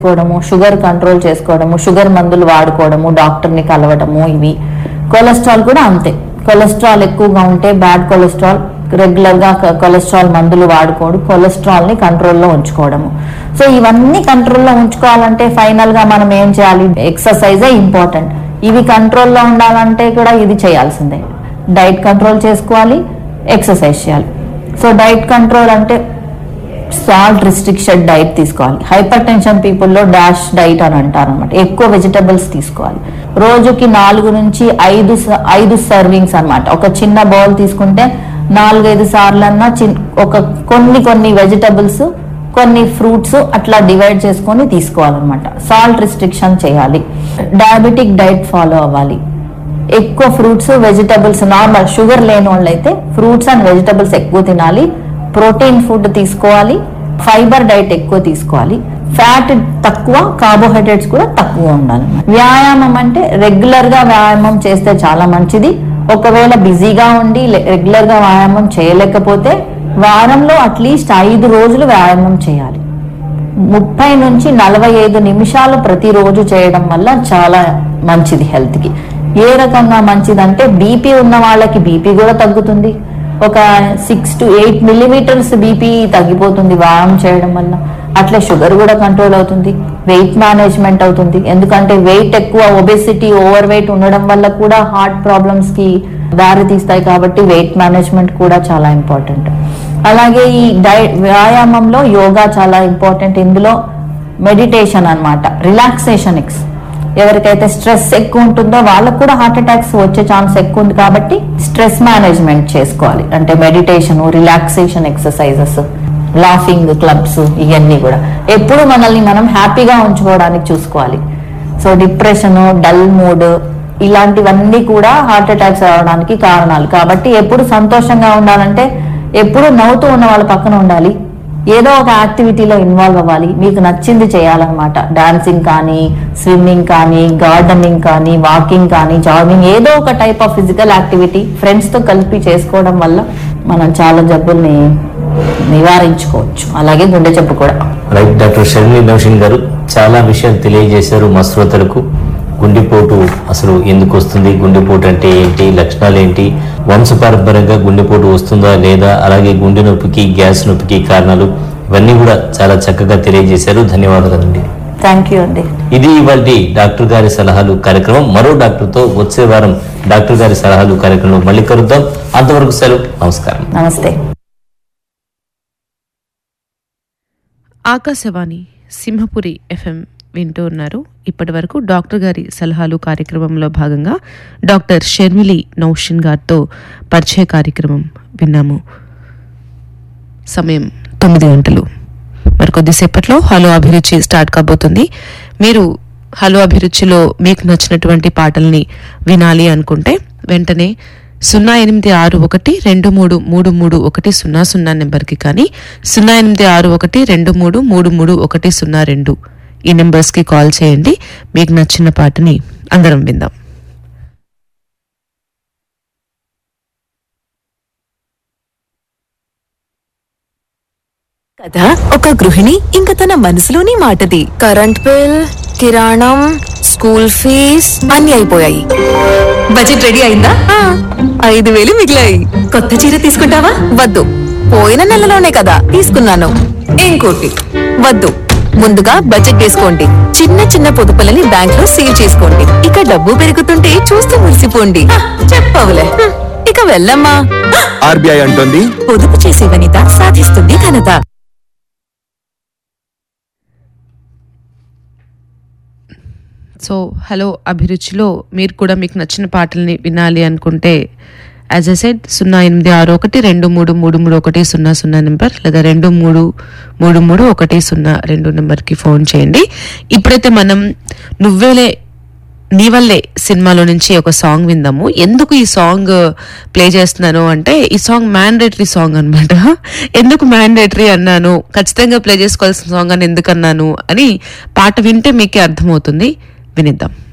తీసుకోవడము sugar control చేసుకోవడము sugar మందులు వాడుకోవడము డాక్టర్ని కలవడము ఇవి కొలెస్ట్రాల్ కూడా అంతే కొలెస్ట్రాల్ ఎక్కువగా ఉంటే బ్యాడ్ కొలెస్ట్రాల్ రెగ్యులర్ గా కొ- కొలెస్ట్రాల్ మందులు వాడుకోవడం కొలెస్ట్రాల్ ని కంట్రోల్లో ఉంచుకోవడము సో ఇవన్నీ కంట్రోల్లో ఉంచుకోవాలంటే ఫైనల్ గా మనం ఏం చేయాలి ఎక్సర్సైజే ఇంపార్టెంట్ ఇవి కంట్రోల్లో ఉండాలంటే కూడా ఇది చేయాల్సిందే డైట్ కంట్రోల్ చేసుకోవాలి ఎక్సర్సైజ్ చేయాలి సో డైట్ కంట్రోల్ అంటే సాల్ట్ రిస్ట్రిక్షన్ డైట్ తీసుకోవాలి హైపర్ టెన్షన్ పీపుల్లో డాష్ డైట్ అని అంటారు అనమాట ఎక్కువ వెజిటబుల్స్ తీసుకోవాలి రోజుకి నాలుగు నుంచి ఐదు స- ఐదు సర్వింగ్స్ అన్నమాట ఒక చిన్న బౌల్ తీసుకుంటే నాలుగైదు సార్లన్నా చిన్ ఒక కొన్ని కొన్ని వెజిటబుల్స్ కొన్ని ఫ్రూట్స్ అట్లా డివైడ్ చేసుకొని తీసుకోవాలన్నమాట సాల్ట్ రిస్ట్రిక్షన్ చేయాలి డయాబెటిక్ డైట్ ఫాలో అవ్వాలి ఎక్కువ ఫ్రూట్స్ వెజిటబుల్స్ నార్మల్ షుగర్ లేని వాళ్ళైతే ఫ్రూట్స్ అండ్ వెజిటబుల్స్ ఎక్కువ తినాలి ప్రోటీన్ ఫుడ్ తీసుకోవాలి ఫైబర్ డైట్ ఎక్కువ తీసుకోవాలి ఫ్యాట్ తక్కువ కార్బోహైడ్రేట్స్ కూడా తక్కువ ఉండాలి వ్యాయామం అంటే రెగ్యులర్ గా వ్యాయామం చేస్తే చాలా మంచిది ఒకవేళ బిజీగా ఉండి రెగ్యులర్ గా వ్యాయామం చేయలేకపోతే వారంలో అట్లీస్ట్ ఐదు రోజులు వ్యాయామం చేయాలి ముప్పై నుంచి నలభై ఐదు నిమిషాలు ప్రతిరోజు చేయడం వల్ల చాలా మంచిది హెల్త్ కి ఏ రకంగా మంచిదంటే బీపీ ఉన్న వాళ్ళకి బీపీ కూడా తగ్గుతుంది ఒక six to eight millimetres BP తగ్గిపోతుంది వ్యాయామం చేయడం వల్ల అట్లే షుగర్ కూడా కంట్రోల్ అవుతుంది వెయిట్ మేనేజ్మెంట్ అవుతుంది ఎందుకంటే వెయిట్ ఎక్కువ ఒబెసిటీ ఓవర్ వెయిట్ ఉండడం వల్ల కూడా హార్ట్ ప్రాబ్లమ్స్ కి దారి తీస్తాయి కాబట్టి వెయిట్ మేనేజ్మెంట్ కూడా చాలా ఇంపార్టెంట్ అలాగే ఈ డై వ్యాయామంలో యోగా చాలా ఇంపార్టెంట్ ఇందులో మెడిటేషన్ అన్నమాట రిలాక్సేషన్ ఎక్స్ ఎవరికైతే స్ట్రెస్ ఎక్కువ ఉంటుందో వాళ్ళకు కూడా హార్ట్ అటాక్స్ వచ్చే ఛాన్స్ ఎక్కువ ఉంది కాబట్టి స్ట్రెస్ మేనేజ్మెంట్ చేసుకోవాలి అంటే meditation relaxation exercises laughing clubs ఇవన్నీ కూడా ఎప్పుడు మనల్ని మనం హ్యాపీగా ఉంచుకోవడానికి చూసుకోవాలి సో డిప్రెషన్ డల్ మూడ్ ఇలాంటివన్నీ కూడా హార్ట్ అటాక్స్ రావడానికి కారణాలు కాబట్టి ఎప్పుడు సంతోషంగా ఉండాలంటే ఎప్పుడు నవ్వుతూ ఉన్న వాళ్ళ పక్కన ఉండాలి ఏదో ఒక యాక్టివిటీలో ఇన్వాల్వ్ అవ్వాలి మీకు నచ్చింది చేయాలన్నమాట డాన్సింగ్ కానీ స్విమ్మింగ్ కానీ గార్డెనింగ్ కానీ వాకింగ్ కానీ జాగింగ్ ఏదో ఒక type of physical activity friends తో కలిపి చేసుకోవడం వల్ల మనం చాలా జబ్బుల్ని నివారించుకోవచ్చు అలాగే గుండె జబ్బు కూడా రైట్ డాక్టర్ షర్మిలి నౌషిన్ గారు చాలా విషయాలు తెలియజేశారు మా శ్రోతలకు గుండెపోటు అసలు ఎందుకు వస్తుంది గుండెపోటు అంటే ఏంటి లక్షణాలు ఏంటి వంశపారంపర్యంగా గుండెపోటు వస్తుందా లేదా అలాగే గుండె నొప్పికి గ్యాస్ నొప్పికి కారణాలు ఇవన్నీ కూడా చాలా చక్కగా తెలియజేశారు ధన్యవాదాలండి థ్యాంక్ యూ అండి ఇది ఇవాళ డాక్టర్ గారి సలహాలు కార్యక్రమం మరో డాక్టర్తో వచ్చే వారం డాక్టర్ గారి సలహాలు కార్యక్రమంలో మళ్ళీ కలుద్దాం అంతవరకు సెలవు నమస్కారం నమస్తే ఆకాశవాణి సింహపురి ఎఫ్ఎం వింటూ ఉన్నారు ఇప్పటి వరకు డాక్టర్ గారి సలహాలు కార్యక్రమంలో భాగంగా డాక్టర్ షర్మిలి నౌషిన్ గారితో పరిచయ కార్యక్రమం విన్నాము సమయం తొమ్మిది గంటలు మరి కొద్దిసేపట్లో హలో అభిరుచి స్టార్ట్ కాబోతుంది మీరు హలో అభిరుచిలో మీకు నచ్చినటువంటి పాటల్ని వినాలి అనుకుంటే వెంటనే సున్నా ఎనిమిది ఆరు ఒకటి రెండు మూడు మూడు మూడు ఒకటి సున్నా సున్నా నెంబర్కి కానీ సున్నా ఎనిమిది ఆరు ఒకటి రెండు మూడు మూడు మూడు ఒకటి సున్నా రెండు ఈ నెంబర్స్కి కాల్ చేయండి మీకు నచ్చిన పాటని అందరం విందాం కదా ఒక గృహిణి ఇంక తన మనసులోని మాటది కరెంట్ బిల్ కిరాణం స్కూల్ ఫీజ్ అన్ని అయిపోయాయి బడ్జెట్ రెడీ అయిందా ఆ, ఐదు వేలు మిగిలాయి కొత్త చీర తీసుకుంటావా వద్దు పోయిన నెలలోనే కదా తీసుకున్నాను ఇంకోటి వద్దు ముందుగా బడ్జెట్ వేసుకోండి చిన్న చిన్న పొదుపులని బ్యాంక్ లో సేవ్ చేసుకోండి ఇక డబ్బు పెరుగుతుంటే చూస్తూ మురిసిపోండి హ, చెప్పవులే హ్మ్, ఇక వెళ్ళమ్మా ఆర్బీఐ అంటోంది పొదుపు చేసే వనిత సాధిస్తుంది ఘనత సో హలో అభిరుచిలో మీరు కూడా మీకు నచ్చిన పాటల్ని వినాలి అనుకుంటే యాజ్ ఎ సెడ్ సున్నా ఎనిమిది ఆరు ఒకటి రెండు మూడు మూడు మూడు ఒకటి సున్నా సున్నా నెంబర్ లేదా రెండు మూడు మూడు మూడు ఒకటి సున్నా రెండు నెంబర్కి ఫోన్ చేయండి ఇప్పుడైతే మనం నువ్వేలే నీ వల్లే సినిమాలో నుంచి ఒక సాంగ్ విందాము ఎందుకు ఈ సాంగ్ ప్లే చేస్తున్నాను అంటే ఈ సాంగ్ మ్యాండేటరీ సాంగ్ అన్నమాట ఎందుకు మ్యాండేటరీ అన్నాను ఖచ్చితంగా ప్లే చేసుకోవాల్సిన సాంగ్ అని ఎందుకు అన్నాను అని పాట వింటే మీకే అర్థమవుతుంది వినిద్దాం